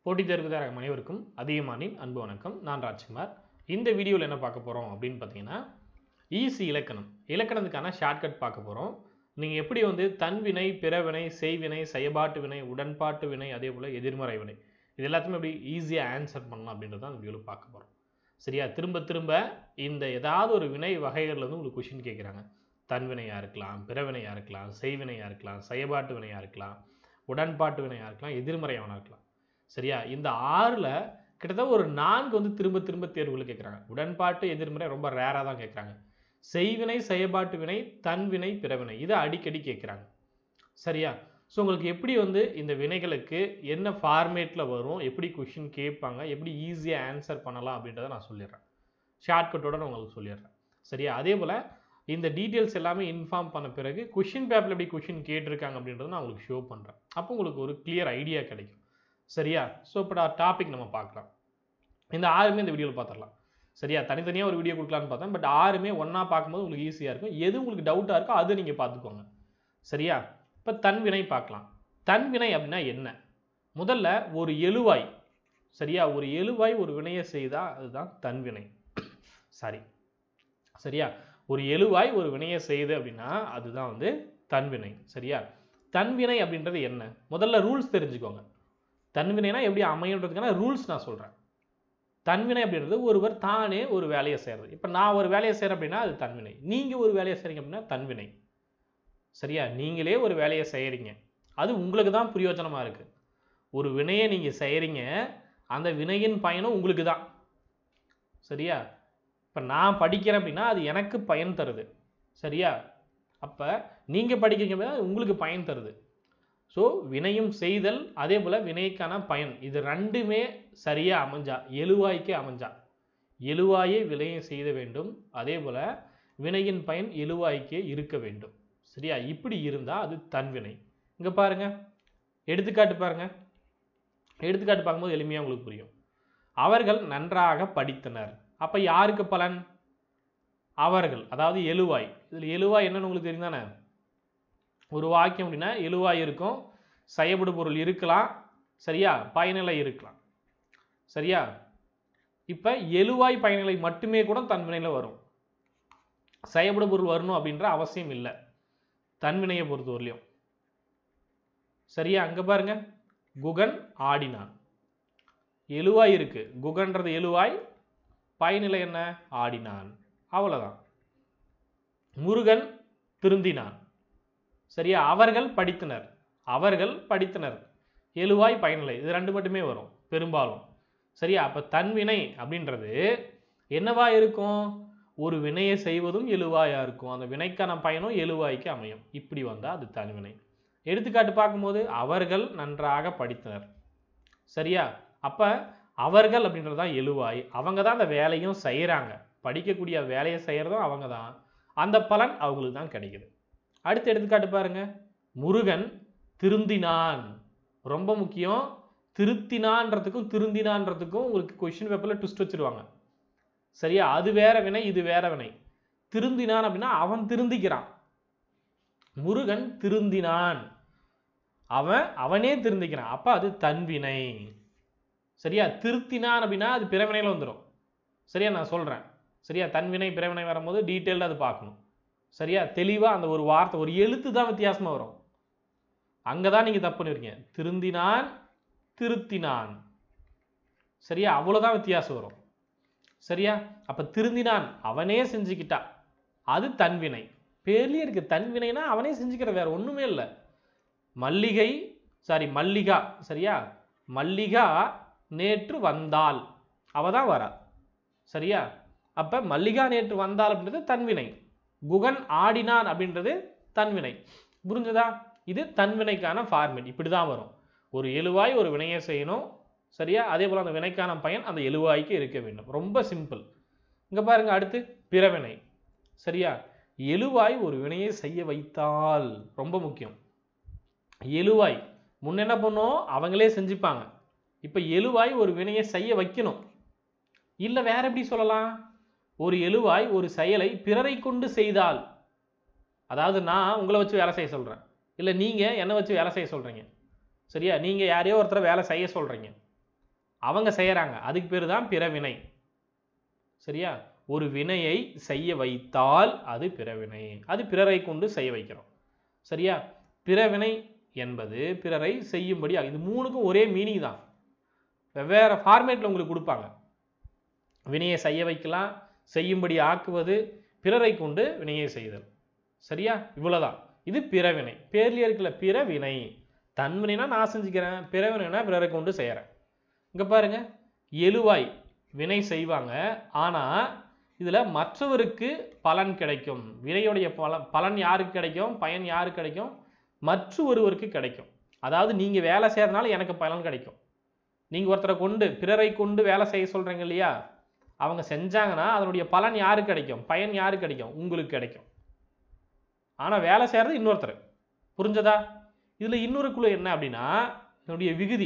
போட்டித் தேர்வு தயாராகும் அனைவருக்கும் அதிகமானின் அன்பு வணக்கம் நான் ராஜ்குமார் இந்த வீடியோவில் என்ன பார்க்க போகிறோம் அப்படின்னு பார்த்தீங்கன்னா ஈஸி இலக்கணம் இலக்கணத்துக்கான ஷார்ட்கட் பார்க்க போகிறோம் நீங்கள் எப்படி வந்து தன்வினை பிறவினை செய்வினை செயபாட்டு வினை உடன்பாட்டு வினை அதே போல் எதிர்மறை வினை இது எல்லாத்தையுமே எப்படி ஈஸியாக ஆன்சர் பண்ணலாம் அப்படின்றத அந்த வீடியோவில் பார்க்க போகிறோம் சரியா திரும்ப திரும்ப இந்த ஏதாவது ஒரு வினை வகைகளில் வந்து உங்களுக்கு கொஷின் கேட்குறாங்க தன்வினையாக இருக்கலாம் பிறவினையாக இருக்கலாம் செய்வினையாக இருக்கலாம் செயபாட்டு வினையாக இருக்கலாம் உடன்பாட்டு வினையாக இருக்கலாம் எதிர்மறையானதாக இருக்கலாம் சரியா இந்த ஆறில் கிட்டத்தட்ட ஒரு நான்கு வந்து திரும்ப திரும்ப தேர்வுகள் கேட்குறாங்க உடன்பாட்டு எதிர்மறை ரொம்ப ரேராக தான் கேட்குறாங்க செய்வினை செயபாட்டு வினை தன்வினை பிறவினை இதை அடிக்கடி கேட்குறாங்க சரியா ஸோ உங்களுக்கு எப்படி வந்து இந்த வினைகளுக்கு என்ன ஃபார்மேட்டில் வரும் எப்படி கொஷின் கேட்பாங்க எப்படி ஈஸியாக ஆன்சர் பண்ணலாம் அப்படின்றத நான் சொல்லிடுறேன் ஷார்ட்கட்டோட நான் உங்களுக்கு சொல்லிடுறேன் சரியா அதே போல் இந்த டீட்டெயில்ஸ் எல்லாமே இன்ஃபார்ம் பண்ண பிறகு கொஷின் பேப்பரில் எப்படி கொஷின் கேட்டிருக்காங்க அப்படின்றத நான் உங்களுக்கு ஷோ பண்ணுறேன் அப்போ உங்களுக்கு ஒரு கிளியர் ஐடியா கிடைக்கும் சரியா ஸோ இப்போ டாபிக் நம்ம பார்க்கலாம் இந்த ஆறுமே இந்த வீடியோவில் பார்த்துடலாம் சரியா தனித்தனியாக ஒரு வீடியோ கொடுக்கலான்னு பார்த்தேன் பட் ஆறுமே ஒன்றா பார்க்கும்போது உங்களுக்கு ஈஸியாக இருக்கும் எது உங்களுக்கு டவுட்டாக இருக்கோ அதை நீங்கள் பார்த்துக்கோங்க சரியா இப்போ தன்வினை பார்க்கலாம் தன்வினை அப்படின்னா என்ன முதல்ல ஒரு எழுவாய் சரியா ஒரு எழுவாய் ஒரு வினையை செய்தால் அதுதான் தன்வினை சாரி சரியா ஒரு எழுவாய் ஒரு வினையை செய்யுது அப்படின்னா அதுதான் வந்து தன்வினை சரியா தன்வினை அப்படின்றது என்ன முதல்ல ரூல்ஸ் தெரிஞ்சுக்கோங்க தன்வினைனா எப்படி அமையன்றதுக்கான ரூல்ஸ் நான் சொல்கிறேன் தன்வினை அப்படின்றது ஒருவர் தானே ஒரு வேலையை செய்கிறது இப்போ நான் ஒரு வேலையை செய்கிறேன் அப்படின்னா அது தன்வினை நீங்கள் ஒரு வேலையை செய்கிறீங்க அப்படின்னா தன்வினை சரியா நீங்களே ஒரு வேலையை செய்கிறீங்க அது உங்களுக்கு தான் பிரயோஜனமாக இருக்குது ஒரு வினையை நீங்கள் செய்கிறீங்க அந்த வினையின் பயனும் உங்களுக்கு தான் சரியா இப்போ நான் படிக்கிறேன் அப்படின்னா அது எனக்கு பயன் தருது சரியா அப்போ நீங்கள் படிக்கிறீங்க அப்படின்னா அது உங்களுக்கு பயன் தருது ஸோ வினையும் செய்தல் அதே போல் வினைக்கான பயன் இது ரெண்டுமே சரியாக அமைஞ்சா எழுவாய்க்கே அமைஞ்சா எழுவாயே வினையை செய்த வேண்டும் அதே போல் வினையின் பயன் எழுவாய்க்கே இருக்க வேண்டும் சரியா இப்படி இருந்தால் அது தன்வினை இங்கே பாருங்க எடுத்துக்காட்டு பாருங்க எடுத்துக்காட்டு பார்க்கும்போது எளிமையாக உங்களுக்கு புரியும் அவர்கள் நன்றாக படித்தனர் அப்போ யாருக்கு பலன் அவர்கள் அதாவது எழுவாய் இதில் எழுவாய் என்னன்னு உங்களுக்கு தெரியும் தானே ஒரு வாக்கியம் அப்படின்னா எழுவாய் இருக்கும் செயப்படு பொருள் இருக்கலாம் சரியா பயனிலை இருக்கலாம் சரியா இப்போ எழுவாய் பயனிலை மட்டுமே கூட தன்வினையில் வரும் செயப்படு பொருள் வரணும் அப்படின்ற அவசியம் இல்லை தன்வினையை பொறுத்தவரையிலையும் சரியா அங்கே பாருங்க குகன் ஆடினான் எழுவாய் இருக்கு குகன்றது எழுவாய் பயனிலை என்ன ஆடினான் அவ்வளோதான் முருகன் திருந்தினான் சரியா அவர்கள் படித்தனர் அவர்கள் படித்தனர் எழுவாய் பயனிலை இது ரெண்டு மட்டுமே வரும் பெரும்பாலும் சரியா அப்போ தன்வினை அப்படின்றது என்னவா இருக்கும் ஒரு வினையை செய்வதும் எழுவாயா இருக்கும் அந்த வினைக்கான பயனும் எழுவாய்க்கு அமையும் இப்படி வந்தால் அது தன்வினை எடுத்துக்காட்டு பார்க்கும்போது அவர்கள் நன்றாக படித்தனர் சரியா அப்போ அவர்கள் அப்படின்றது தான் எழுவாய் அவங்க தான் அந்த வேலையும் செய்கிறாங்க படிக்கக்கூடிய வேலையை செய்கிறதும் அவங்க தான் அந்த பலன் அவங்களுக்கு தான் கிடைக்குது அடுத்து எடுத்துக்காட்டு பாருங்க முருகன் திருந்தினான் ரொம்ப முக்கியம் திருத்தினான்றதுக்கும் திருந்தினான்றதுக்கும் உங்களுக்கு கொஷின் பேப்பரில் ட்விஸ்ட் வச்சிருவாங்க சரியா அது வேற வினை இது வேற வினை திருந்தினான் அப்படின்னா அவன் திருந்திக்கிறான் முருகன் திருந்தினான் அவன் அவனே திருந்திக்கிறான் அப்போ அது தன்வினை சரியா திருத்தினான் அப்படின்னா அது பிறவினையில் வந்துடும் சரியா நான் சொல்கிறேன் சரியா தன்வினை பிறவினை வரும்போது டீட்டெயில்டாக அது பார்க்கணும் சரியா தெளிவாக அந்த ஒரு வார்த்தை ஒரு எழுத்து தான் வித்தியாசமாக வரும் அங்கே தான் நீங்கள் தப்பு பண்ணிருக்கீங்க திருந்தினான் திருத்தினான் சரியா அவ்வளோதான் வித்தியாசம் வரும் சரியா அப்போ திருந்தினான் அவனே செஞ்சுக்கிட்டா அது தன்வினை பேர்லேயே இருக்கு தன்வினைனா அவனே செஞ்சுக்கிற வேற ஒன்றுமே இல்லை மல்லிகை சாரி மல்லிகா சரியா மல்லிகா நேற்று வந்தாள் அவ தான் வரா சரியா அப்போ மல்லிகா நேற்று வந்தாள் அப்படின்றது தன்வினை குகன் ஆடினான் அப்படின்றது தன்வினை புரிஞ்சதா இது தன்வினைக்கான ஃபார்மேட் இப்படி தான் வரும் ஒரு எழுவாய் ஒரு வினையை செய்யணும் சரியா அதே போல் அந்த வினைக்கான பயன் அந்த எழுவாய்க்கு இருக்க வேண்டும் ரொம்ப சிம்பிள் இங்கே பாருங்க அடுத்து பிறவினை சரியா எழுவாய் ஒரு வினையை செய்ய வைத்தால் ரொம்ப முக்கியம் எழுவாய் முன்ன என்ன பண்ணோம் அவங்களே செஞ்சுப்பாங்க இப்போ எழுவாய் ஒரு வினையை செய்ய வைக்கணும் இல்லை வேற எப்படி சொல்லலாம் ஒரு எழுவாய் ஒரு செயலை பிறரை கொண்டு செய்தால் அதாவது நான் உங்களை வச்சு வேலை செய்ய சொல்கிறேன் இல்லை நீங்கள் என்னை வச்சு வேலை செய்ய சொல்கிறீங்க சரியா நீங்கள் யாரையோ ஒருத்தரை வேலை செய்ய சொல்கிறீங்க அவங்க செய்யறாங்க அதுக்கு பேர் தான் பிறவினை சரியா ஒரு வினையை செய்ய வைத்தால் அது பிறவினை அது பிறரை கொண்டு செய்ய வைக்கிறோம் சரியா பிறவினை என்பது பிறரை செய்யும்படி இது மூணுக்கும் ஒரே மீனிங் தான் வெவ்வேறு ஃபார்மேட்டில் உங்களுக்கு கொடுப்பாங்க வினையை செய்ய வைக்கலாம் செய்யும்படி ஆக்குவது பிறரை கொண்டு வினையை செய்தல் சரியா இவ்வளவுதான் இது பிறவினை பேர்லயே இருக்கல பிறவினை தன்வினைனா நான் செஞ்சுக்கிறேன் பிறவினைனா பிறரை கொண்டு செய்யறேன் இங்க பாருங்க எழுவாய் வினை செய்வாங்க ஆனா இதுல மற்றவருக்கு பலன் கிடைக்கும் வினையுடைய பலன் பலன் யாருக்கு கிடைக்கும் பயன் யாருக்கு கிடைக்கும் மற்ற ஒருவருக்கு கிடைக்கும் அதாவது நீங்க வேலை செய்யறதுனால எனக்கு பலன் கிடைக்கும் நீங்க ஒருத்தரை கொண்டு பிறரை கொண்டு வேலை செய்ய சொல்றீங்க இல்லையா அவங்க செஞ்சாங்கன்னா அதனுடைய பலன் யாருக்கு கிடைக்கும் பயன் யாருக்கு கிடைக்கும் உங்களுக்கு கிடைக்கும் ஆனா வேலை செய்யறது இன்னொருத்தர் புரிஞ்சதா இதுல இன்னொரு குழு என்ன அப்படின்னா இதனுடைய விகுதி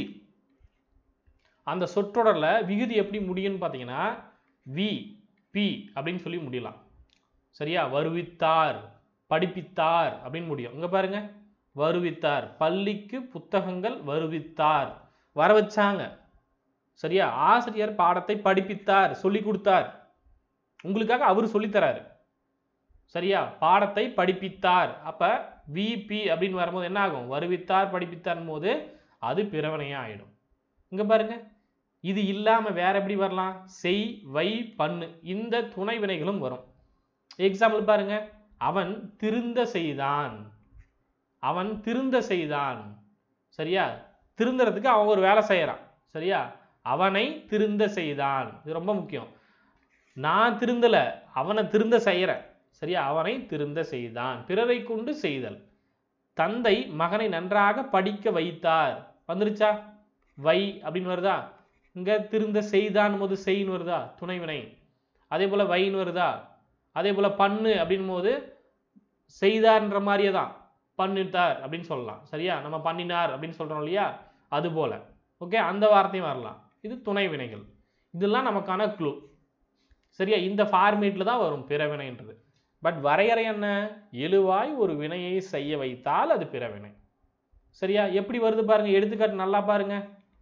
அந்த சொற்றொடர்ல விகுதி எப்படி முடியும்னு பார்த்தீங்கன்னா வி பி அப்படின்னு சொல்லி முடியலாம் சரியா வருவித்தார் படிப்பித்தார் அப்படின்னு முடியும் இங்க பாருங்க வருவித்தார் பள்ளிக்கு புத்தகங்கள் வருவித்தார் வர வச்சாங்க சரியா ஆசிரியர் பாடத்தை படிப்பித்தார் சொல்லி கொடுத்தார் உங்களுக்காக அவர் சொல்லித்தராரு சரியா பாடத்தை படிப்பித்தார் அப்ப விபி அப்படின்னு வரும்போது என்ன ஆகும் வருவித்தார் படிப்பித்தார் போது அது பிறவனையா ஆயிடும் இங்க பாருங்க இது இல்லாம வேற எப்படி வரலாம் செய் வை பண்ணு இந்த துணை வினைகளும் வரும் எக்ஸாம்பிள் பாருங்க அவன் திருந்த செய்தான் அவன் திருந்த செய்தான் சரியா திருந்துறதுக்கு அவன் ஒரு வேலை செய்யறான் சரியா அவனை திருந்த செய்தான் இது ரொம்ப முக்கியம் நான் திருந்தல அவனை திருந்த செய்யறேன் சரியா அவனை திருந்த செய்தான் பிறரை கொண்டு செய்தல் தந்தை மகனை நன்றாக படிக்க வைத்தார் வந்துருச்சா வை அப்படின்னு வருதா இங்க திருந்த செய்தான் போது செய்ன்னு வருதா துணைவினை அதே போல வைன்னு வருதா அதே போல பண்ணு அப்படின் போது செய்தார்ன்ற மாதிரியே தான் பண்ணிட்டார் அப்படின்னு சொல்லலாம் சரியா நம்ம பண்ணினார் அப்படின்னு சொல்றோம் இல்லையா அது போல ஓகே அந்த வார்த்தையும் வரலாம் இது துணை வினைகள் இதெல்லாம் நமக்கான க்ளூ சரியா இந்த ஃபார்மேட்டில் தான் வரும் பிறவினைன்றது பட் வரையறை என்ன எழுவாய் ஒரு வினையை செய்ய வைத்தால் அது பிறவினை சரியா எப்படி வருது பாருங்க எடுத்துக்காட்டு நல்லா பாருங்க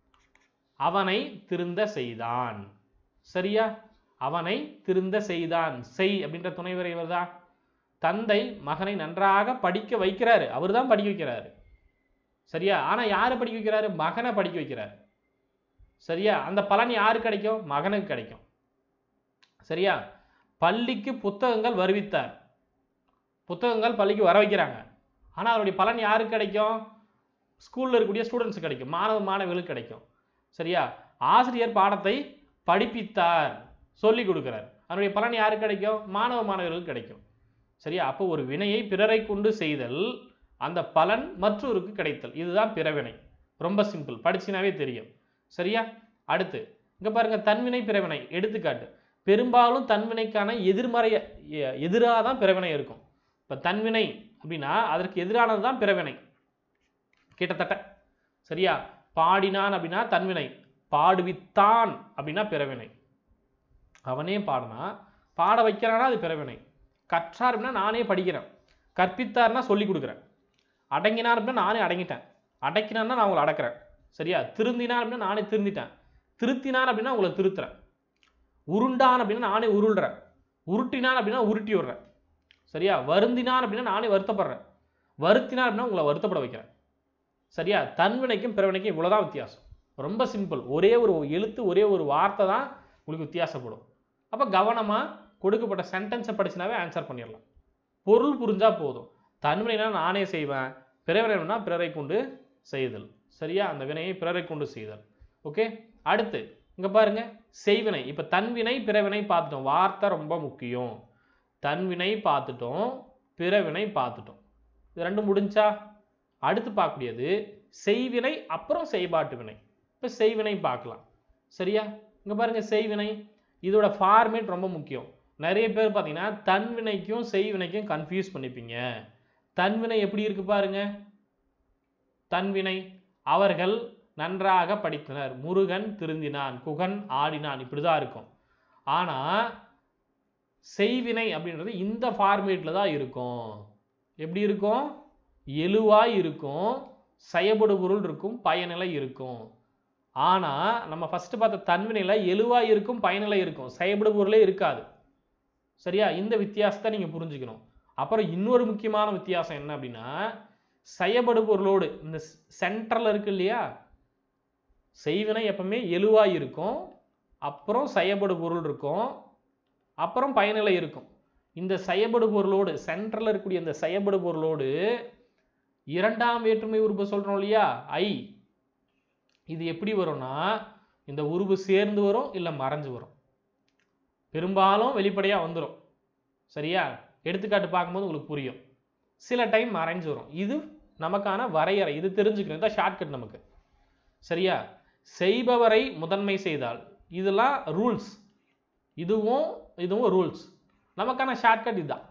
அவனை திருந்த செய்தான் சரியா அவனை திருந்த செய்தான் செய் அப்படின்ற துணை விரை வருதா தந்தை மகனை நன்றாக படிக்க வைக்கிறாரு அவர் தான் படிக்க வைக்கிறாரு சரியா ஆனா யாரை படிக்க வைக்கிறாரு மகனை படிக்க வைக்கிறாரு சரியா அந்த பலன் யாரு கிடைக்கும் மகனுக்கு கிடைக்கும் சரியா பள்ளிக்கு புத்தகங்கள் வருவித்தார் புத்தகங்கள் பள்ளிக்கு வர வைக்கிறாங்க ஆனா அதனுடைய பலன் யாருக்கு கிடைக்கும் ஸ்கூல்ல இருக்கக்கூடிய ஸ்டூடெண்ட்ஸ் கிடைக்கும் மாணவ மாணவிகளுக்கு கிடைக்கும் சரியா ஆசிரியர் பாடத்தை படிப்பித்தார் சொல்லி கொடுக்கிறார் அதனுடைய பலன் யாருக்கு கிடைக்கும் மாணவ மாணவர்களுக்கு கிடைக்கும் சரியா அப்போ ஒரு வினையை பிறரை கொண்டு செய்தல் அந்த பலன் மற்றொருக்கு கிடைத்தல் இதுதான் பிறவினை ரொம்ப சிம்பிள் படிச்சினாவே தெரியும் சரியா அடுத்து இங்க பாருங்க தன்வினை பிறவினை எடுத்துக்காட்டு பெரும்பாலும் தன்வினைக்கான எதிர்மறை எதிராக தான் பிறவினை இருக்கும் இப்போ தன்வினை அப்படின்னா அதற்கு எதிரானது தான் பிறவினை கிட்டத்தட்ட சரியா பாடினான் அப்படின்னா தன்வினை பாடுவித்தான் அப்படின்னா பிறவினை அவனே பாடினா பாட வைக்கிறானா அது பிறவினை கற்றார் அப்படின்னா நானே படிக்கிறேன் கற்பித்தார்னா சொல்லி கொடுக்குறேன் அடங்கினார் அப்படின்னா நானே அடங்கிட்டேன் அடக்கினார்னா நான் உங்களை அடக்கிறேன் சரியா திருந்தினார் அப்படின்னா நானே திருந்திட்டேன் திருத்தினார் அப்படின்னா உங்களை திருத்துறேன் உருண்டான் அப்படின்னா நானே உருள்றேன் உருட்டினான் அப்படின்னா உருட்டி விடுறேன் சரியா வருந்தினான் அப்படின்னா நானே வருத்தப்படுறேன் வருத்தினார் அப்படின்னா உங்களை வருத்தப்பட வைக்கிறேன் சரியா தன்வினைக்கும் பிறவினைக்கும் இவ்வளவுதான் வித்தியாசம் ரொம்ப சிம்பிள் ஒரே ஒரு எழுத்து ஒரே ஒரு வார்த்தை தான் உங்களுக்கு வித்தியாசப்படும் அப்போ கவனமா கொடுக்கப்பட்ட சென்டென்ஸை படிச்சினாவே ஆன்சர் பண்ணிடலாம் பொருள் புரிஞ்சா போதும் தன்வினைனா நானே செய்வேன் பிறவினைனா பிறரை கொண்டு செய்தல் சரியா அந்த வினையை பிறரை கொண்டு செய்தல் ஓகே அடுத்து இங்க பாருங்க செய்வினை இப்ப தன்வினை பிறவினை பார்த்துட்டோம் வார்த்தை ரொம்ப முக்கியம் தன்வினை பார்த்துட்டோம் பிறவினை பார்த்துட்டோம் இது ரெண்டும் முடிஞ்சா அடுத்து பார்க்கக்கூடியது செய்வினை அப்புறம் செய்பாட்டு வினை இப்போ செய்வினை பார்க்கலாம் சரியா இங்க பாருங்க செய்வினை இதோட ஃபார்மேட் ரொம்ப முக்கியம் நிறைய பேர் பார்த்தீங்கன்னா தன்வினைக்கும் செய்வினைக்கும் கன்ஃபியூஸ் பண்ணிப்பீங்க தன்வினை எப்படி இருக்கு பாருங்க தன்வினை அவர்கள் நன்றாக படித்தனர் முருகன் திருந்தினான் குகன் ஆடினான் இப்படிதான் இருக்கும் ஆனா செய்வினை அப்படின்றது இந்த ஃபார்மேட்ல தான் இருக்கும் எப்படி இருக்கும் எழுவாய் இருக்கும் செயபடு பொருள் இருக்கும் பயனிலை இருக்கும் ஆனா நம்ம ஃபர்ஸ்ட் பார்த்த தன்வினையில எழுவாய் இருக்கும் பயனிலை இருக்கும் செயல்படு பொருளே இருக்காது சரியா இந்த வித்தியாசத்தை நீங்க புரிஞ்சுக்கணும் அப்புறம் இன்னொரு முக்கியமான வித்தியாசம் என்ன அப்படின்னா செயபடு பொருளோடு இந்த சென்டர்ல இருக்கு இல்லையா செய்வினை எப்பவுமே எழுவாய் இருக்கும் அப்புறம் செயபடு பொருள் இருக்கும் அப்புறம் பயனிலை இருக்கும் இந்த செயபடு பொருளோடு சென்டர்ல இருக்கக்கூடிய இந்த செயபடு பொருளோடு இரண்டாம் வேற்றுமை உறுப்பு சொல்றோம் இல்லையா ஐ இது எப்படி வரும்னா இந்த உருவு சேர்ந்து வரும் இல்லை மறைஞ்சு வரும் பெரும்பாலும் வெளிப்படையா வந்துடும் சரியா எடுத்துக்காட்டு பார்க்கும்போது உங்களுக்கு புரியும் சில டைம் மறைஞ்சு வரும் இது நமக்கான வரையறை இது தெரிஞ்சுக்கணும் இதான் ஷார்ட்கட் நமக்கு சரியா செய்பவரை முதன்மை செய்தால் இதெல்லாம் ரூல்ஸ் இதுவும் இதுவும் ரூல்ஸ் நமக்கான ஷார்ட்கட் இதுதான்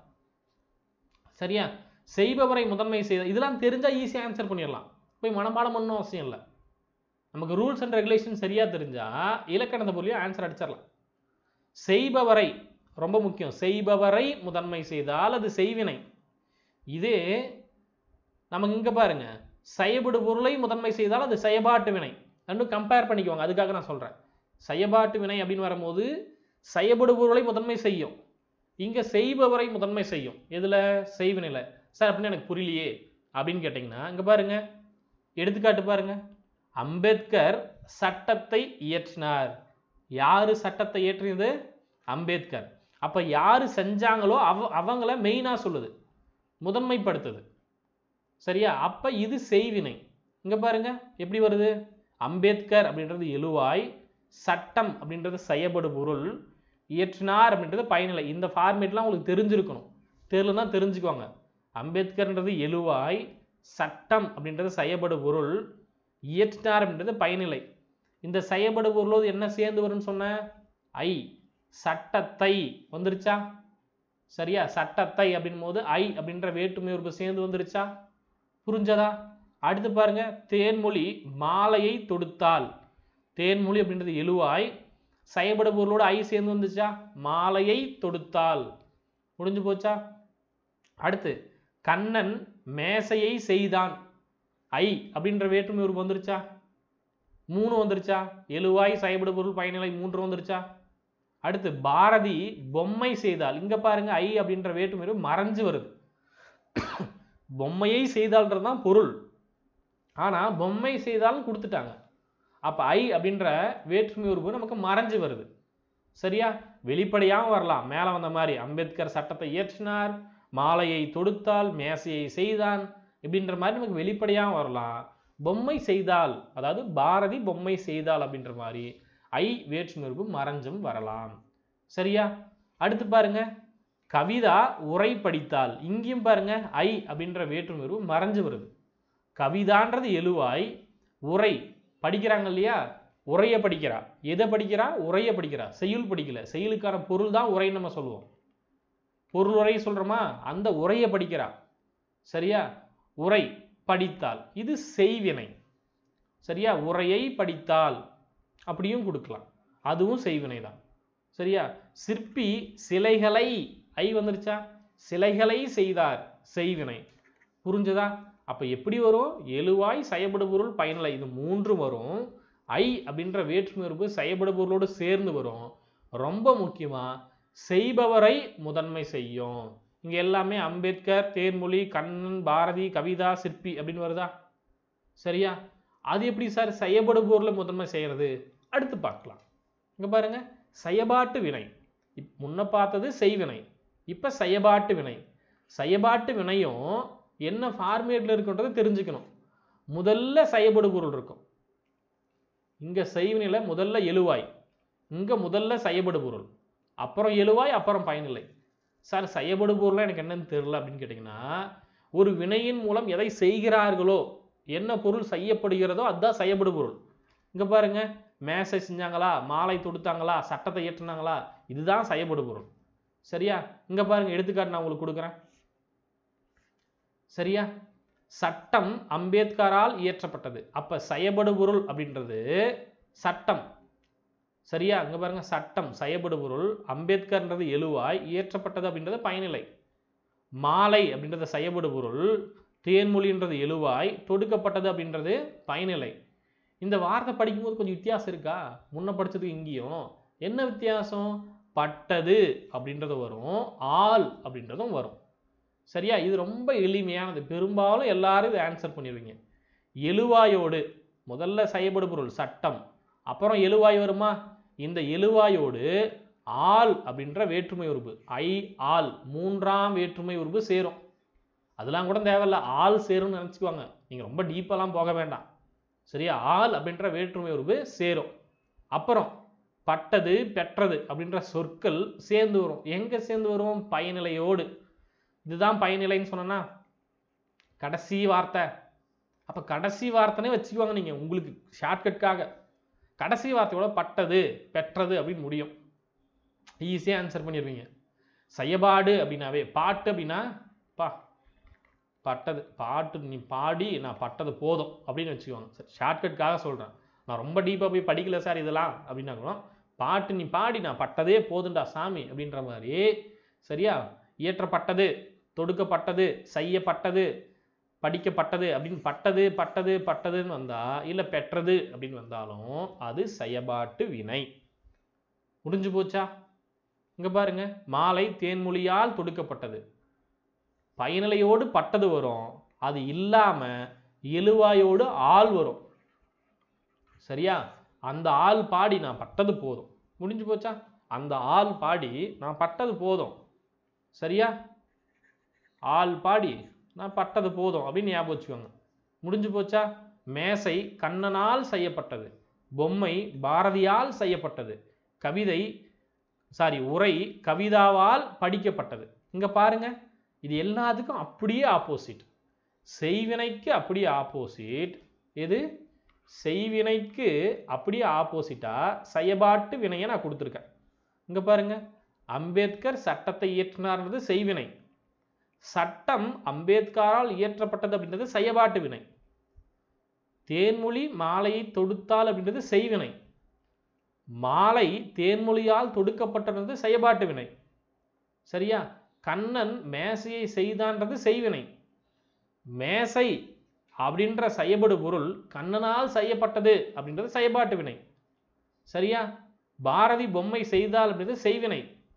சரியா செய்பவரை முதன்மை செய்த இதெல்லாம் தெரிஞ்சா ஈஸியாக ஆன்சர் பண்ணிடலாம் போய் மனப்பாடம் பண்ணணும் அவசியம் இல்லை நமக்கு ரூல்ஸ் அண்ட் ரெகுலேஷன் சரியா தெரிஞ்சா இலக்கணத்தை பொருளையும் ஆன்சர் அடிச்சிடலாம் செய்பவரை ரொம்ப முக்கியம் செய்பவரை முதன்மை செய்தால் அது செய்வினை இதே நமக்கு இங்க பாருங்க செயபடு பொருளை முதன்மை செய்தால் அது செயபாட்டு வினை ரெண்டும் கம்பேர் பண்ணிக்குவாங்க அதுக்காக நான் சொல்றேன் செயபாட்டு வினை அப்படின்னு வரும்போது செயபடு பொருளை முதன்மை செய்யும் இங்க செய்பவரை முதன்மை செய்யும் எதுல செய்வினையில சார் அப்படின்னு எனக்கு புரியலையே அப்படின்னு கேட்டிங்கன்னா இங்க பாருங்க எடுத்துக்காட்டு பாருங்க அம்பேத்கர் சட்டத்தை இயற்றினார் யாரு சட்டத்தை இயற்றியது அம்பேத்கர் அப்ப யாரு செஞ்சாங்களோ அவ அவங்கள மெயினா சொல்லுது முதன்மைப்படுத்துது சரியா அப்ப இது செய்வினை இங்க பாருங்க எப்படி வருது அம்பேத்கர் அப்படின்றது எழுவாய் சட்டம் அப்படின்றது செயபடு பொருள் இயற்றினார் அப்படின்றது பயனிலை இந்த ஃபார்மேட்லாம் உங்களுக்கு தெரிஞ்சிருக்கணும் தெரியலன்னா தெரிஞ்சுக்கோங்க அம்பேத்கர்ன்றது எழுவாய் சட்டம் அப்படின்றது செயபடு பொருள் இயற்றினார் அப்படின்றது பயனிலை இந்த செயபடு பொருளோடு என்ன சேர்ந்து வரும்னு சொன்ன ஐ சட்டத்தை வந்துருச்சா சரியா சட்டத்தை அப்படின் போது ஐ அப்படின்ற வேற்றுமை உறுப்பு சேர்ந்து வந்துருச்சா புரிஞ்சதா அடுத்து பாருங்க தேன்மொழி மாலையை தொடுத்தால் தேன்மொழி அப்படின்றது எழுவாய் செயபடு பொருளோட ஐ சேர்ந்து வந்துச்சா மாலையை தொடுத்தால் முடிஞ்சு போச்சா அடுத்து கண்ணன் மேசையை செய்தான் ஐ அப்படின்ற வேற்றுமை உறுப்பு வந்துருச்சா மூணு வந்துருச்சா எழுவாய் செயபடு பொருள் பயனிலை மூன்று வந்துருச்சா அடுத்து பாரதி பொம்மை செய்தால் இங்க பாருங்க ஐ அப்படின்ற வேற்றுமை உறுப்பு மறைஞ்சு வருது பொம்மையை செய்தால்ன்றது தான் பொருள் ஆனா பொம்மை செய்தாலும் கொடுத்துட்டாங்க அப்ப ஐ அப்படின்ற வேற்றுமை உறுப்பு நமக்கு மறைஞ்சு வருது சரியா வெளிப்படையாகவும் வரலாம் மேல வந்த மாதிரி அம்பேத்கர் சட்டத்தை இயற்றினார் மாலையை தொடுத்தால் மேசையை செய்தான் இப்படின்ற மாதிரி நமக்கு வெளிப்படையாகவும் வரலாம் பொம்மை செய்தால் அதாவது பாரதி பொம்மை செய்தால் அப்படின்ற மாதிரி ஐ வேற்றுமை உறுப்பு மறைஞ்சும் வரலாம் சரியா அடுத்து பாருங்க கவிதா உரை படித்தால் இங்கேயும் பாருங்க ஐ அப்படின்ற வேற்றுமை உறுப்பு மறைஞ்சு வருது கவிதான்றது எழுவாய் உரை படிக்கிறாங்க இல்லையா உரையை படிக்கிறா எதை படிக்கிறா உரையை படிக்கிறா செய்யுள் படிக்கல செய்யுளுக்கான பொருள் தான் உரைன்னு நம்ம சொல்லுவோம் பொருள் உரை சொல்றோமா அந்த உரையை படிக்கிறா சரியா உரை படித்தால் இது செய்வினை சரியா உரையை படித்தால் அப்படியும் கொடுக்கலாம் அதுவும் செய்வினை தான் சரியா சிற்பி சிலைகளை ஐ வந்துருச்சா சிலைகளை செய்தார் செய்வினை புரிஞ்சதா அப்ப எப்படி வரும் எழுவாய் செயபடு பொருள் பயனிலை இது மூன்று வரும் ஐ அப்படின்ற வேற்றுமை உறுப்பு செயபடு பொருளோடு சேர்ந்து வரும் ரொம்ப முக்கியமா செய்பவரை முதன்மை செய்யும் இங்க எல்லாமே அம்பேத்கர் தேர்மொழி கண்ணன் பாரதி கவிதா சிற்பி அப்படின்னு வருதா சரியா அது எப்படி சார் செயபடு பொருளை முதன்மை செய்யறது அடுத்து பார்க்கலாம் இங்க பாருங்க செயபாட்டு வினை இப் முன்ன பார்த்தது செய்வினை இப்ப செயபாட்டு வினை செயபாட்டு வினையும் என்ன ஃபார்மேட்ல இருக்குன்றதை தெரிஞ்சுக்கணும் முதல்ல செயபடு பொருள் இருக்கும் இங்க செய்வினையில முதல்ல எழுவாய் இங்க முதல்ல செயபடு பொருள் அப்புறம் எழுவாய் அப்புறம் பயனில்லை சார் செயபடு பொருள்லாம் எனக்கு என்னன்னு தெரியல அப்படின்னு கேட்டிங்கன்னா ஒரு வினையின் மூலம் எதை செய்கிறார்களோ என்ன பொருள் செய்யப்படுகிறதோ அதுதான் செயபடு பொருள் இங்க பாருங்க மேசை செஞ்சாங்களா மாலை தொடுத்தாங்களா சட்டத்தை இயற்றினாங்களா இதுதான் செயபடு பொருள் சரியா இங்க பாருங்க எடுத்துக்காட்டு நான் உங்களுக்கு கொடுக்குறேன் சரியா சட்டம் அம்பேத்கரால் இயற்றப்பட்டது அப்ப செயபடு பொருள் அப்படின்றது சட்டம் சரியா அங்க பாருங்க சட்டம் செயபடு பொருள் அம்பேத்கர்ன்றது எழுவாய் இயற்றப்பட்டது அப்படின்றது பயனிலை மாலை அப்படின்றது செயபடு பொருள் தேன்மொழின்றது எழுவாய் தொடுக்கப்பட்டது அப்படின்றது பயனிலை இந்த வார்த்தை படிக்கும்போது கொஞ்சம் வித்தியாசம் இருக்கா முன்ன படிச்சதுக்கு இங்கேயும் என்ன வித்தியாசம் பட்டது அப்படின்றது வரும் ஆள் அப்படின்றதும் வரும் சரியா இது ரொம்ப எளிமையானது பெரும்பாலும் எல்லாரும் இதை ஆன்சர் பண்ணிடுவீங்க எழுவாயோடு முதல்ல செயல்படு பொருள் சட்டம் அப்புறம் எழுவாய் வருமா இந்த எழுவாயோடு ஆள் அப்படின்ற வேற்றுமை உறுப்பு ஐ ஆள் மூன்றாம் வேற்றுமை உறுப்பு சேரும் அதெல்லாம் கூட தேவையில்ல ஆள் சேரும்னு நினச்சிக்குவாங்க நீங்கள் ரொம்ப டீப்பெல்லாம் போக வேண்டாம் சரியா ஆள் அப்படின்ற வேற்றுமை உறுப்பு சேரும் அப்புறம் பட்டது பெற்றது அப்படின்ற சொற்கள் சேர்ந்து வரும் எங்கே சேர்ந்து வரும் பயனிலையோடு இதுதான் பயனிலைன்னு சொன்னேன்னா கடைசி வார்த்தை அப்போ கடைசி வார்த்தைனே வச்சுக்குவாங்க நீங்கள் உங்களுக்கு ஷார்ட்கட்காக கடைசி வார்த்தையோட பட்டது பெற்றது அப்படின்னு முடியும் ஈஸியாக ஆன்சர் பண்ணிடுவீங்க செயபாடு அப்படின்னாவே பாட்டு அப்படின்னா பா பட்டது பாட்டு நீ பாடி நான் பட்டது போதும் அப்படின்னு வச்சுக்குவாங்க சரி ஷார்ட்கட்காக சொல்கிறேன் நான் ரொம்ப டீப்பாக போய் படிக்கல சார் இதெல்லாம் அப்படின்னா கூட பாட்டு நீ பாடி நான் பட்டதே போதுண்டா சாமி அப்படின்ற மாதிரி சரியா இயற்றப்பட்டது தொடுக்கப்பட்டது செய்யப்பட்டது படிக்கப்பட்டது அப்படின்னு பட்டது பட்டது பட்டதுன்னு வந்தா இல்லை பெற்றது அப்படின்னு வந்தாலும் அது செயபாட்டு வினை முடிஞ்சு போச்சா இங்க பாருங்க மாலை தேன்மொழியால் தொடுக்கப்பட்டது பயனிலையோடு பட்டது வரும் அது இல்லாம எழுவாயோடு ஆள் வரும் சரியா அந்த ஆள் பாடி நான் பட்டது போதும் முடிஞ்சு போச்சா அந்த ஆள் பாடி நான் பட்டது போதும் சரியா ஆள் பாடி நான் பட்டது போதும் அப்படின்னு ஞாபகம் வச்சுக்கோங்க முடிஞ்சு போச்சா மேசை கண்ணனால் செய்யப்பட்டது பொம்மை பாரதியால் செய்யப்பட்டது கவிதை சாரி உரை கவிதாவால் படிக்கப்பட்டது இங்க பாருங்க இது எல்லாத்துக்கும் அப்படியே ஆப்போசிட் செய்வினைக்கு அப்படியே ஆப்போசிட் எது செய்வினைக்கு அப்படியே ஆப்போசிட்டா செயபாட்டு வினையை நான் கொடுத்துருக்கேன் இங்க பாருங்க அம்பேத்கர் சட்டத்தை இயற்றினார்ன்றது செய்வினை சட்டம் அம்பேத்கரால் இயற்றப்பட்டது அப்படின்றது செயபாட்டு வினை தேன்மொழி மாலையை தொடுத்தால் அப்படின்றது செய்வினை மாலை தேன்மொழியால் தொடுக்கப்பட்டது செயபாட்டு வினை சரியா கண்ணன் மேசையை செய்தான்றது செய்வினை மேசை அப்படின்ற செயபடு பொருள் கண்ணனால் செய்யப்பட்டது அப்படின்றது செயபாட்டு வினை சரியா பாரதி பொம்மை செய்தால் அப்படின்றது செய்வினை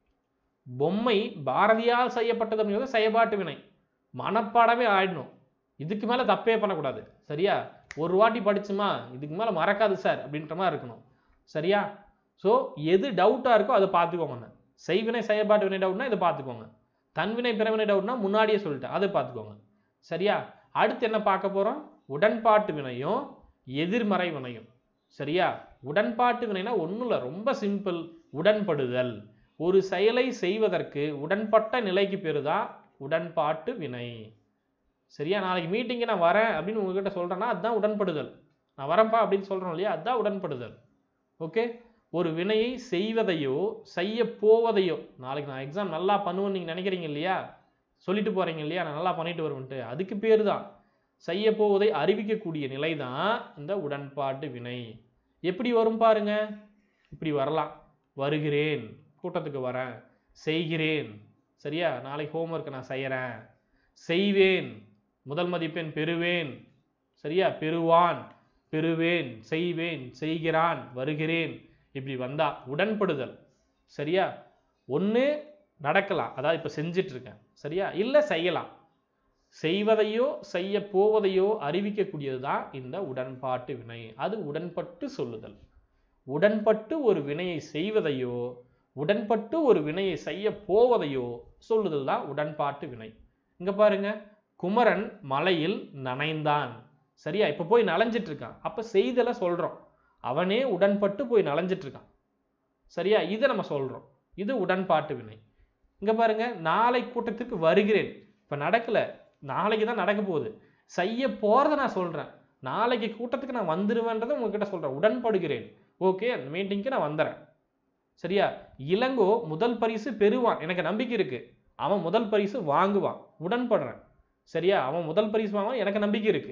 பொம்மை பாரதியால் செய்யப்பட்டது அப்படிங்கிறது செயபாட்டு வினை மனப்பாடமே ஆயிடணும் இதுக்கு மேலே தப்பே பண்ணக்கூடாது சரியா ஒரு வாட்டி படிச்சுமா இதுக்கு மேலே மறக்காது சார் அப்படின்ற மாதிரி இருக்கணும் சரியா ஸோ எது டவுட்டாக இருக்கோ அதை பார்த்துக்கோங்க செய்வினை செயல்பாட்டு வினை டவுட்னா இதை பார்த்துக்கோங்க தன்வினை பிறவினை டவுட்னா முன்னாடியே சொல்லிட்டேன் அதை பார்த்துக்கோங்க சரியா அடுத்து என்ன பார்க்க போகிறோம் உடன்பாட்டு வினையும் எதிர்மறை வினையும் சரியா உடன்பாட்டு வினைனா ஒன்றும் இல்லை ரொம்ப சிம்பிள் உடன்படுதல் ஒரு செயலை செய்வதற்கு உடன்பட்ட நிலைக்கு பேரு தான் உடன்பாட்டு வினை சரியா நாளைக்கு மீட்டிங்கு நான் வரேன் அப்படின்னு உங்ககிட்ட சொல்கிறேன்னா அதுதான் உடன்படுதல் நான் வரேன்ப்பா அப்படின்னு சொல்கிறோம் இல்லையா அதுதான் உடன்படுதல் ஓகே ஒரு வினையை செய்வதையோ செய்ய போவதையோ நாளைக்கு நான் எக்ஸாம் நல்லா பண்ணுவேன்னு நீங்கள் நினைக்கிறீங்க இல்லையா சொல்லிட்டு போகிறீங்க இல்லையா நான் நல்லா பண்ணிட்டு வருவேன்ட்டு அதுக்கு பேர் தான் செய்ய போவதை அறிவிக்கக்கூடிய நிலை தான் இந்த உடன்பாட்டு வினை எப்படி வரும் பாருங்க இப்படி வரலாம் வருகிறேன் கூட்டத்துக்கு வரேன் செய்கிறேன் சரியா நாளைக்கு ஹோம்ஒர்க் நான் செய்கிறேன் செய்வேன் முதல் மதிப்பெண் பெறுவேன் சரியா பெறுவான் பெறுவேன் செய்வேன் செய்கிறான் வருகிறேன் இப்படி வந்தா உடன்படுதல் சரியா ஒன்று நடக்கலாம் அதாவது இப்போ செஞ்சிட்டு இருக்கேன் சரியா இல்லை செய்யலாம் செய்வதையோ செய்ய போவதையோ அறிவிக்கக்கூடியது தான் இந்த உடன்பாட்டு வினை அது உடன்பட்டு சொல்லுதல் உடன்பட்டு ஒரு வினையை செய்வதையோ உடன்பட்டு ஒரு வினையை செய்ய போவதையோ சொல்லுதல் தான் உடன்பாட்டு வினை இங்க பாருங்க குமரன் மலையில் நனைந்தான் சரியா இப்ப போய் நனைஞ்சிட்டு இருக்கான் அப்ப செய்தலை சொல்றோம் அவனே உடன்பட்டு போய் நனைஞ்சிட்டு இருக்கான் சரியா இதை நம்ம சொல்றோம் இது உடன்பாட்டு வினை இங்க பாருங்க நாளை கூட்டத்திற்கு வருகிறேன் இப்ப நடக்கல நாளைக்கு தான் நடக்க போகுது செய்ய போறத நான் சொல்றேன் நாளைக்கு கூட்டத்துக்கு நான் வந்துருவேன்றதை உங்ககிட்ட சொல்றேன் உடன்படுகிறேன் ஓகே அந்த மீட்டிங்க்கு நான் வந்துடுறேன் சரியா இளங்கோ முதல் பரிசு பெறுவான் எனக்கு நம்பிக்கை இருக்கு அவன் முதல் பரிசு வாங்குவான் உடன்படுறேன் சரியா அவன் முதல் பரிசு வாங்குவான் எனக்கு நம்பிக்கை இருக்கு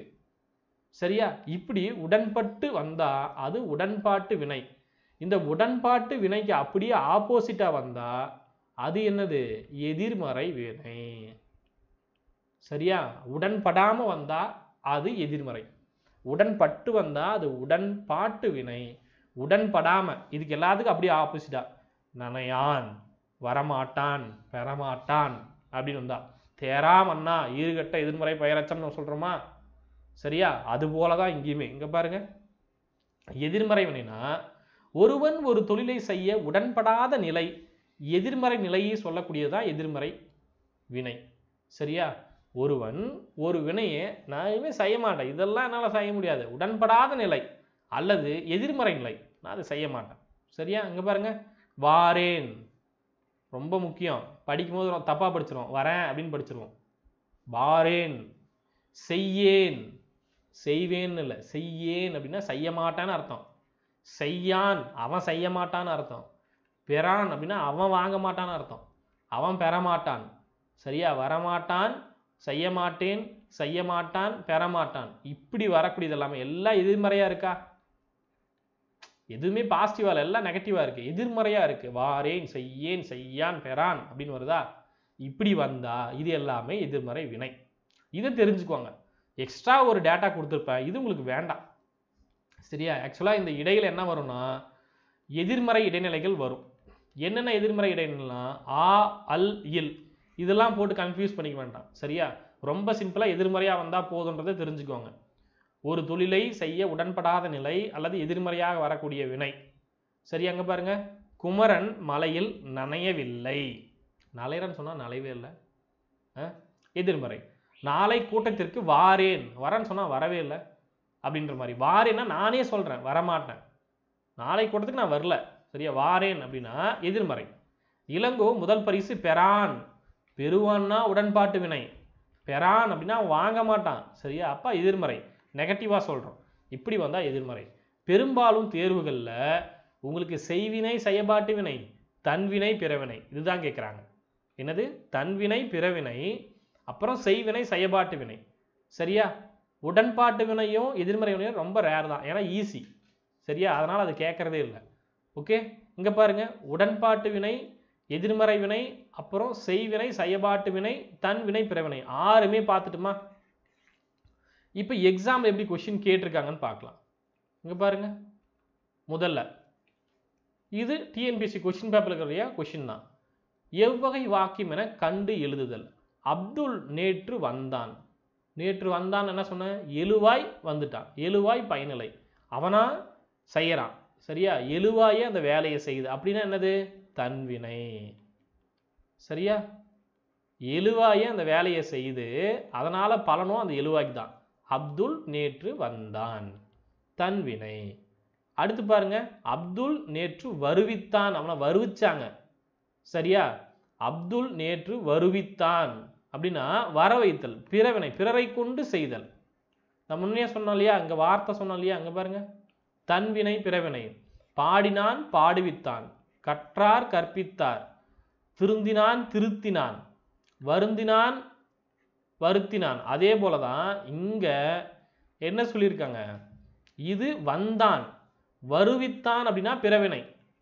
சரியா இப்படி உடன்பட்டு வந்தா அது உடன்பாட்டு வினை இந்த உடன்பாட்டு வினைக்கு அப்படியே ஆப்போசிட்டா வந்தா அது என்னது எதிர்மறை வினை சரியா உடன்படாம வந்தா அது எதிர்மறை உடன்பட்டு வந்தா அது உடன்பாட்டு வினை உடன்படாம இதுக்கு எல்லாத்துக்கும் அப்படியே ஆப்போசிட்டா நனையான் வரமாட்டான் பெறமாட்டான் அப்படின்னு வந்தா தேராமன்னா ஈறுகட்ட எதிர்மறை பெயரச்சம்னு சொல்றோமா சரியா அது போலதான் இங்கேயுமே இங்க பாருங்க எதிர்மறை வினைனா ஒருவன் ஒரு தொழிலை செய்ய உடன்படாத நிலை எதிர்மறை நிலையை சொல்லக்கூடியதுதான் எதிர்மறை வினை சரியா ஒருவன் ஒரு வினையை நான் இனிமே செய்ய மாட்டேன் இதெல்லாம் என்னால் செய்ய முடியாது உடன்படாத நிலை அல்லது எதிர்மறை நிலை நான் அதை செய்ய மாட்டேன் சரியா இங்க பாருங்க வாரேன் ரொம்ப முக்கியம் படிக்கும்போது ரொம்ப தப்பா படிச்சிருவோம் வரேன் அப்படின்னு படிச்சிருவோம் வாரேன் செய்யேன் செய்வேன் இல்லை செய்யேன் அப்படின்னா செய்ய மாட்டான்னு அர்த்தம் செய்யான் அவன் செய்ய மாட்டான்னு அர்த்தம் பெறான் அப்படின்னா அவன் வாங்க மாட்டான்னு அர்த்தம் அவன் பெற மாட்டான் சரியா வரமாட்டான் செய்ய மாட்டேன் செய்ய மாட்டான் பெறமாட்டான் இப்படி வரக்கூடியது எல்லாமே எல்லாம் எதிர்மறையா இருக்கா எதுவுமே பாசிட்டிவா இல்லை எல்லாம் நெகட்டிவா இருக்கு எதிர்மறையா இருக்கு வாரேன் செய்யேன் செய்யான் பெறான் அப்படின்னு வருதா இப்படி வந்தா இது எல்லாமே எதிர்மறை வினை இதை தெரிஞ்சுக்கோங்க எக்ஸ்ட்ரா ஒரு டேட்டா கொடுத்துருப்பேன் இது உங்களுக்கு வேண்டாம் சரியா ஆக்சுவலாக இந்த இடையில என்ன வரும்னா எதிர்மறை இடைநிலைகள் வரும் என்னென்ன எதிர்மறை இடைநிலைலாம் ஆ அல் இல் இதெல்லாம் போட்டு கன்ஃபியூஸ் பண்ணிக்க வேண்டாம் சரியா ரொம்ப சிம்பிளாக எதிர்மறையாக வந்தால் போதுன்றதை தெரிஞ்சுக்கோங்க ஒரு தொழிலை செய்ய உடன்படாத நிலை அல்லது எதிர்மறையாக வரக்கூடிய வினை சரி அங்க பாருங்க குமரன் மலையில் நனையவில்லை நலையறன்னு சொன்னா நலையவே இல்லை ஆ? எதிர்மறை நாளை கூட்டத்திற்கு வாரேன் வரேன்னு சொன்னா வரவே இல்லை அப்படின்ற மாதிரி வாரேன்னா நானே சொல்றேன் வரமாட்டேன் நாளை கூட்டத்துக்கு நான் வரல சரியா வாரேன் அப்படின்னா எதிர்மறை இளங்கோ முதல் பரிசு பெறான் பெறுவான்னா உடன்பாட்டு வினை பெறான் அப்படின்னா அவன் வாங்க மாட்டான் சரியா அப்பா எதிர்மறை நெகட்டிவா சொல்றோம் இப்படி வந்தா எதிர்மறை பெரும்பாலும் தேர்வுகள்ல உங்களுக்கு செய்வினை செயபாட்டு வினை தன்வினை பிறவினை இதுதான் கேட்குறாங்க என்னது தன்வினை பிறவினை அப்புறம் செய்வினை செயபாட்டு வினை சரியா உடன்பாட்டு வினையும் எதிர்மறை வினையும் ரொம்ப ரேர் தான் ஏன்னா ஈஸி சரியா அதனால அது கேட்கறதே இல்லை ஓகே இங்க பாருங்க உடன்பாட்டு வினை எதிர்மறை வினை அப்புறம் செய்வினை செயபாட்டு வினை தன்வினை பிறவினை ஆறுமே பார்த்துட்டுமா இப்போ எக்ஸாம்ல எப்படி கொஸ்டின் கேட்டிருக்காங்கன்னு பார்க்கலாம் இங்க பாருங்க முதல்ல இது டிஎன்பிஎஸ்சி கொஸ்டின் பேப்பர்ல இருக்கிற கொஸ்டின் தான் எவ்வகை வாக்கியம் என கண்டு எழுதுதல் அப்துல் நேற்று வந்தான் நேற்று வந்தான் என்ன சொன்னேன் எழுவாய் வந்துட்டான் எழுவாய் பயனிலை அவனா செய்யறான் சரியா எழுவாயே அந்த வேலையை செய்யுது அப்படின்னா என்னது தன்வினை சரியா எழுவாயே அந்த வேலையை செய்து அதனால பலனும் அந்த எழுவாய்க்கு தான் அப்துல் நேற்று வந்தான் தன்வினை அடுத்து பாருங்க அப்துல் நேற்று வருவித்தான் அவனை வருவிச்சாங்க சரியா அப்துல் நேற்று வருவித்தான் அப்படின்னா வர வைத்தல் பிறவினை பிறரை கொண்டு செய்தல் நான் முன்னே சொன்னோம் இல்லையா அங்க வார்த்தை சொன்னோம் இல்லையா அங்க பாருங்க தன்வினை பிறவினை பாடினான் பாடுவித்தான் கற்றார் கற்பித்தார் திருந்தினான் திருத்தினான் வருந்தினான் வருத்தினான் அதே போலதான் இங்க என்ன சொல்லியிருக்காங்க இது வந்தான் வருவித்தான் அப்படின்னா பிறவினை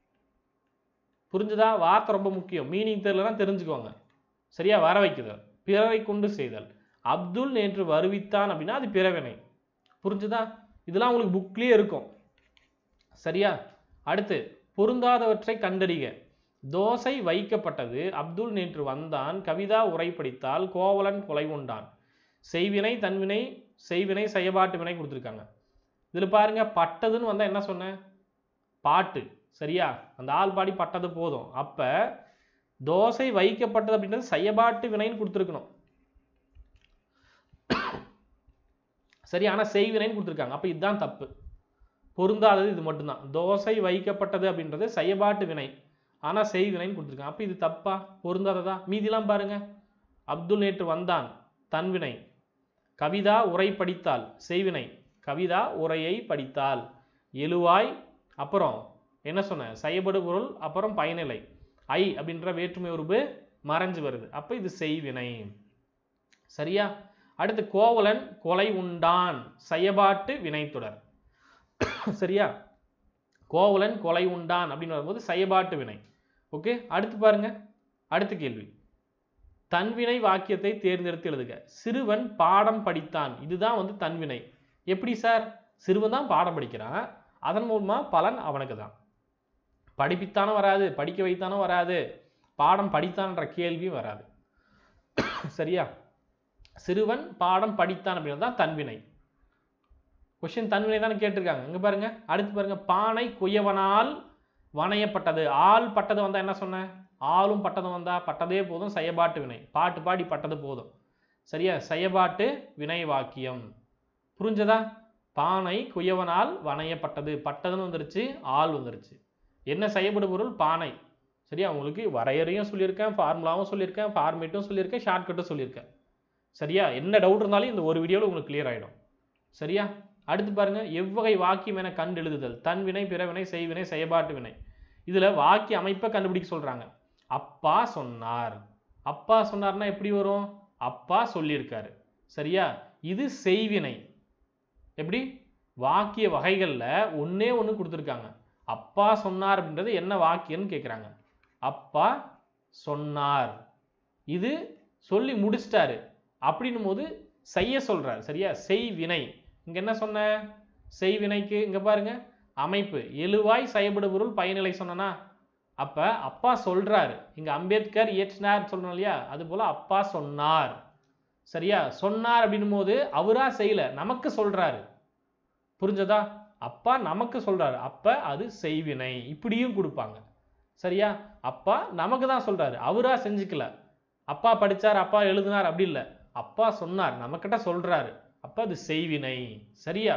புரிஞ்சுதா வார்த்தை ரொம்ப முக்கியம் மீனிங் தெரியலனா தெரிஞ்சுக்கோங்க சரியா வர வைக்குதல் பிறரை கொண்டு செய்தல் அப்துல் நேற்று வருவித்தான் அப்படின்னா அது பிறவினை புரிஞ்சுதா இதெல்லாம் உங்களுக்கு புக்லயே இருக்கும் சரியா அடுத்து பொருந்தாதவற்றை கண்டறிக தோசை வைக்கப்பட்டது அப்துல் நேற்று வந்தான் கவிதா உரை படித்தால் கோவலன் கொலை கொண்டான் செய்வினை தன்வினை செய்வினை செயபாட்டு வினை கொடுத்துருக்காங்க இதுல பாருங்க பட்டதுன்னு வந்தா என்ன சொன்னேன் பாட்டு சரியா அந்த ஆள் பாடி பட்டது போதும் அப்ப தோசை வைக்கப்பட்டது அப்படின்றது செயபாட்டு வினைன்னு கொடுத்துருக்கணும் சரி ஆனா செய்வினைன்னு கொடுத்துருக்காங்க அப்ப இதுதான் தப்பு பொருந்தாதது இது மட்டும்தான் தோசை வைக்கப்பட்டது அப்படின்றது செயபாட்டு வினை ஆனா செய்வினைன்னு கொடுத்துருக்காங்க அப்ப இது தப்பா பொருந்தாததா மீதிலாம் பாருங்க அப்துல் நேற்று வந்தான் தன்வினை கவிதா உரை படித்தாள் செய்வினை கவிதா உரையை படித்தாள் எழுவாய் அப்புறம் என்ன சொன்னேன் செயபடு பொருள் அப்புறம் பயனிலை ஐ அப்படின்ற வேற்றுமை உருவு மறைஞ்சு வருது அப்ப இது செய்வினை சரியா அடுத்து கோவலன் கொலை உண்டான் செயபாட்டு வினைத்தொடர் சரியா கோவலன் கொலை உண்டான் அப்படின்னு வரும்போது செயபாட்டு வினை ஓகே அடுத்து பாருங்க அடுத்த கேள்வி தன்வினை வாக்கியத்தை தேர்ந்தெடுத்து எழுதுக சிறுவன் பாடம் படித்தான் இதுதான் வந்து தன்வினை எப்படி சார் சிறுவன் தான் பாடம் படிக்கிறான் அதன் மூலமா பலன் அவனுக்கு தான் படிப்பித்தானும் வராது படிக்க வைத்தானும் வராது பாடம் படித்தான்ற கேள்வியும் வராது சரியா சிறுவன் பாடம் படித்தான் அப்படின்றது தான் தன்வினை கொஷின் தன்வினை தானே கேட்டிருக்காங்க இங்க பாருங்க அடுத்து பாருங்க பானை குயவனால் வணையப்பட்டது ஆள் பட்டது வந்தா என்ன சொன்னேன் ஆளும் பட்டதும் வந்தா பட்டதே போதும் செயபாட்டு வினை பாட்டு பாடி பட்டது போதும் சரியா செயபாட்டு வினை வாக்கியம் புரிஞ்சதா பானை குயவனால் வணையப்பட்டது பட்டதுன்னு வந்துருச்சு ஆள் வந்துருச்சு என்ன செய்யப்படும் பொருள் பானை சரியா உங்களுக்கு வரையறையும் சொல்லியிருக்கேன் ஃபார்முலாவும் சொல்லியிருக்கேன் ஃபார்மேட்டும் சொல்லியிருக்கேன் ஷார்ட்கட்டும் சொல்லியிருக்கேன் சரியா என்ன டவுட் இருந்தாலும் இந்த ஒரு வீடியோவில் உங்களுக்கு clear ஆயிடும் சரியா அடுத்து பாருங்க எவ்வகை வாக்கியம் என கண்டு எழுதுதல் தன்வினை பிறவினை செய்வினை செயபாட்டு வினை இதுல வாக்கிய அமைப்பை கண்டுபிடிக்க சொல்றாங்க அப்பா சொன்னார் அப்பா சொன்னார்னா எப்படி வரும் அப்பா சொல்லியிருக்காரு சரியா இது செய்வினை எப்படி வாக்கிய வகைகள்ல ஒண்ணே ஒண்ணு கொடுத்துருக்காங்க அப்பா சொன்னார் அப்படின்றது என்ன வாக்கியம்னு கேட்குறாங்க அப்பா சொன்னார் இது சொல்லி முடிச்சிட்டாரு அப்படின்னும் போது செய்ய சொல்றார் சரியா செய்வினை இங்க என்ன சொன்ன செய்வினைக்கு இங்க பாருங்க அமைப்பு எழுவாய் செயல்படு பொருள் பயனிலை சொன்னனா அப்ப அப்பா சொல்றாரு இங்க அம்பேத்கர் இயற்றினார் சொல்றோம் இல்லையா அது போல அப்பா சொன்னார் சரியா சொன்னார் அப்படின்னும் போது அவரா செய்யல நமக்கு சொல்றாரு புரிஞ்சதா அப்பா நமக்கு சொல்றாரு அப்ப அது செய்வினை இப்படியும் கொடுப்பாங்க சரியா அப்பா நமக்கு தான் சொல்றாரு அவரா செஞ்சுக்கல அப்பா படிச்சார் அப்பா எழுதினார் அப்படி இல்லை அப்பா சொன்னார் நம்மக்கிட்ட சொல்றாரு அப்ப அது செய்வினை சரியா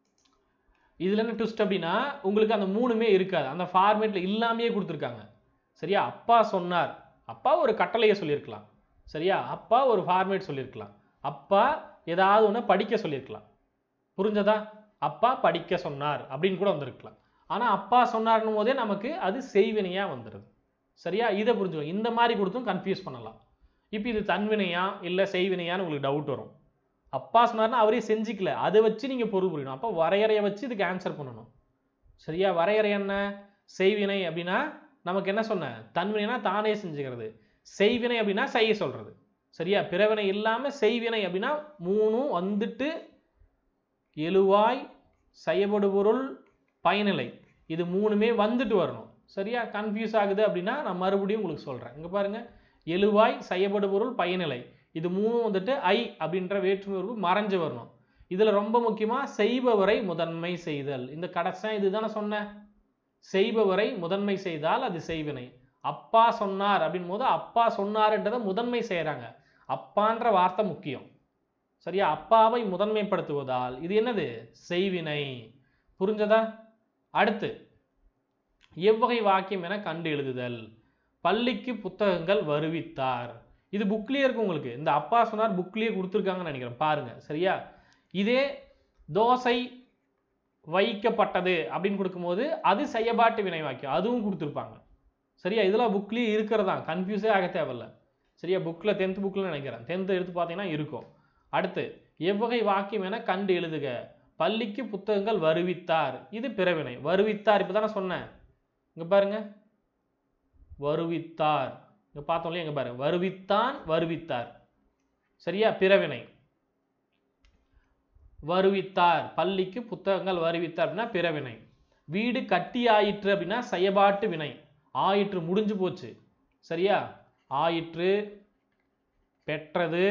இதுல என்ன ட்விஸ்ட் அப்படின்னா உங்களுக்கு அந்த மூணுமே இருக்காது அந்த ஃபார்மேட்ல இல்லாமையே கொடுத்துருக்காங்க சரியா அப்பா சொன்னார் அப்பா ஒரு கட்டளையை சொல்லியிருக்கலாம் சரியா அப்பா ஒரு ஃபார்மேட் சொல்லியிருக்கலாம் அப்பா ஏதாவது ஒன்று படிக்க சொல்லியிருக்கலாம் புரிஞ்சதா அப்பா படிக்க சொன்னார் அப்படின்னு கூட வந்திருக்கலாம் ஆனா அப்பா சொன்னார்னும் போதே நமக்கு அது செய்வினையா வந்துடுது சரியா இதை புரிஞ்சுக்கணும் இந்த மாதிரி கொடுத்தும் கன்ஃபியூஸ் பண்ணலாம் இப்போ இது தன்வினையா இல்லை செய்வினையான்னு உங்களுக்கு டவுட் வரும் அப்பா சொன்னார்னா அவரே செஞ்சுக்கல அதை வச்சு நீங்கள் பொருள் புரியணும் அப்போ வரையறையை வச்சு இதுக்கு ஆன்சர் பண்ணணும் சரியா வரையறை என்ன செய்வினை அப்படின்னா நமக்கு என்ன சொன்னேன் தன்வினைனா தானே செஞ்சுக்கிறது செய்வினை அப்படின்னா செய்ய சொல்றது சரியா பிறவினை இல்லாம செய்வினை அப்படின்னா மூணும் வந்துட்டு எழுவாய் செய்யப்படு பொருள் பயனிலை இது மூணுமே வந்துட்டு வரணும் சரியா கன்ஃபியூஸ் ஆகுது அப்படின்னா நான் மறுபடியும் உங்களுக்கு சொல்றேன் இங்க பாருங்க எழுவாய் செய்யப்படு பொருள் பயனிலை இது மூணும் வந்துட்டு ஐ அப்படின்ற வேற்றுமை உறுப்பு மறைஞ்சு வரணும் இதுல ரொம்ப முக்கியமா செய்பவரை முதன்மை செய்தல் இந்த கடைசியா இதுதானே சொன்னேன் செய்பவரை முதன்மை செய்தால் அது செய்வினை அப்பா சொன்னார் அப்படின் போது அப்பா சொன்னார்ன்றதை முதன்மை செய்யறாங்க அப்பான்ற வார்த்தை முக்கியம் சரியா அப்பாவை முதன்மைப்படுத்துவதால் இது என்னது செய்வினை புரிஞ்சதா அடுத்து எவ்வகை வாக்கியம் என கண்டு எழுதுதல் பள்ளிக்கு புத்தகங்கள் வருவித்தார் இது புக்லயே இருக்கு உங்களுக்கு இந்த அப்பா சொன்னார் புக்லயே கொடுத்துருக்காங்கன்னு நினைக்கிறேன் பாருங்க சரியா இதே தோசை வைக்கப்பட்டது அப்படின்னு கொடுக்கும்போது அது செய்யபாட்டு வினை வாக்கியம் அதுவும் கொடுத்துருப்பாங்க சரியா இதெல்லாம் புக்லயே இருக்கிறதா கன்ஃபியூஸே ஆக தேவையில்ல சரியா புக்கில் டென்த் புக்கில் நினைக்கிறேன் டென்த் எடுத்து பார்த்தீங்கன்னா இருக்கும் அடுத்து எவ்வகை வாக்கியம் என கண்டு எழுதுக பள்ளிக்கு புத்தகங்கள் வருவித்தார் இது பிறவினை வருவித்தார் இப்போ தானே சொன்னேன் இங்க பாருங்க வருவித்தார் இங்க பார்த்தோம் இல்லையா இங்க பாருங்க வருவித்தான் வருவித்தார் சரியா பிறவினை வருவித்தார் பள்ளிக்கு புத்தகங்கள் வருவித்தார் அப்படின்னா பிறவினை வீடு கட்டி ஆயிற்று அப்படின்னா செயபாட்டு வினை ஆயிற்று முடிஞ்சு போச்சு சரியா ஆயிற்று பெற்றது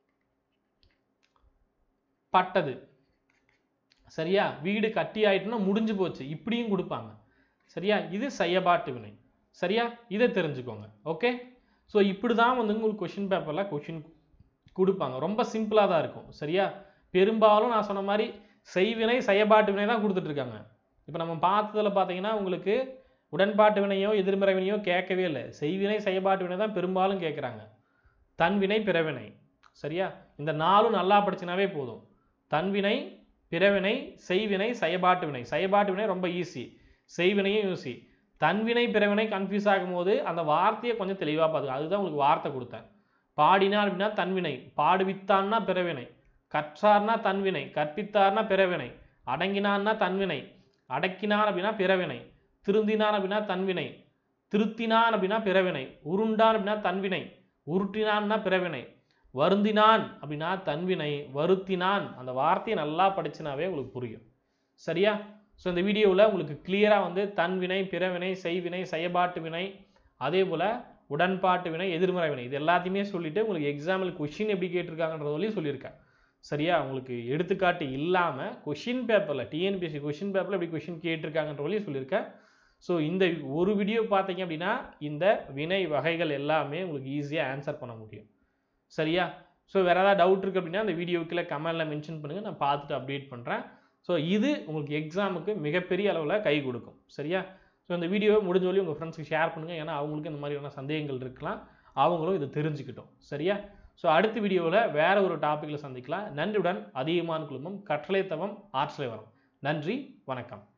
பட்டது சரியா வீடு கட்டி ஆயிட்டுன்னா முடிஞ்சு போச்சு இப்படியும் கொடுப்பாங்க சரியா இது செயபாட்டு வினை சரியா இதை தெரிஞ்சுக்கோங்க ஓகே ஸோ இப்படி தான் வந்து உங்களுக்கு கொஷின் பேப்பரில் கொஷின் கொடுப்பாங்க ரொம்ப சிம்பிளாக தான் இருக்கும் சரியா பெரும்பாலும் நான் சொன்ன மாதிரி செய்வினை செயபாட்டு வினை தான் கொடுத்துட்டு இருக்காங்க இப்போ நம்ம பார்த்ததுல பார்த்தீங்கன்னா உங்களுக்கு உடன்பாட்டு வினையோ எதிர்மறை வினையோ கேட்கவே இல்லை செய்வினை செயபாட்டு வினை தான் பெரும்பாலும் கேட்குறாங்க தன்வினை பிறவினை சரியா இந்த நாலும் நல்லா படிச்சினாவே போதும் தன்வினை பிறவினை செய்வினை செயபாட்டு வினை செயபாட்டு வினை ரொம்ப ஈஸி செய்வினையும் ஈஸி தன்வினை பிறவினை கன்ஃபியூஸ் ஆகும்போது அந்த வார்த்தையை கொஞ்சம் தெளிவாக பார்த்துக்க அதுதான் உங்களுக்கு வார்த்தை கொடுத்தேன் பாடினார் அப்படின்னா தன்வினை பாடுவித்தான்னா பிறவினை கற்றார்னா தன்வினை கற்பித்தார்னா பிறவினை அடங்கினான்னா தன்வினை அடக்கினான் அப்படின்னா பிறவினை திருந்தினான் அப்படின்னா தன்வினை திருத்தினான் அப்படின்னா பிறவினை உருண்டான் அப்படின்னா தன்வினை உருட்டினான்னா பிறவினை வருந்தினான் அப்படின்னா தன்வினை வருத்தினான் அந்த வார்த்தையை நல்லா படிச்சுனாவே உங்களுக்கு புரியும் சரியா ஸோ இந்த வீடியோவில் உங்களுக்கு கிளியராக வந்து தன்வினை பிறவினை செய்வினை செயபாட்டு வினை அதே போல் உடன்பாட்டு வினை எதிர்மறை வினை இது எல்லாத்தையுமே சொல்லிட்டு உங்களுக்கு எக்ஸாம்பிள் கொஷின் எப்படி கேட்டிருக்காங்கன்றதையும் சொல்லியிருக்கேன் சரியா உங்களுக்கு எடுத்துக்காட்டு இல்லாமல் கொஷின் பேப்பரில் டிஎன்பிஎஸ்சி கொஷின் பேப்பரில் எப்படி கொஷின் கேட்டிருக்காங்கன்றதையும் சொல்லியிருக்கேன் ஸோ இந்த ஒரு வீடியோ பார்த்தீங்க அப்படின்னா இந்த வினை வகைகள் எல்லாமே உங்களுக்கு ஈஸியாக ஆன்சர் பண்ண முடியும் சரியா ஸோ வேறு ஏதாவது டவுட் இருக்குது அப்படின்னா அந்த வீடியோக்குள்ள கமெண்டில் மென்ஷன் பண்ணுங்கள் நான் பார்த்துட்டு அப்டேட் பண்ணுறேன் ஸோ இது உங்களுக்கு எக்ஸாமுக்கு மிகப்பெரிய அளவில் கை கொடுக்கும் சரியா ஸோ இந்த வீடியோவை முடிஞ்ச வரையும் உங்கள் ஃப்ரெண்ட்ஸ்க்கு ஷேர் பண்ணுங்கள் ஏன்னா அவங்களுக்கு இந்த மாதிரியான சந்தேகங்கள் இருக்கலாம் அவங்களும் இதை தெரிஞ்சுக்கிட்டோம் சரியா ஸோ அடுத்த வீடியோவில் வேற ஒரு டாப்பிக்கில் சந்திக்கலாம் நன்றியுடன் அதிகமான குழுமம் கட்டளை தவம் ஆற்றலை வரும் நன்றி வணக்கம்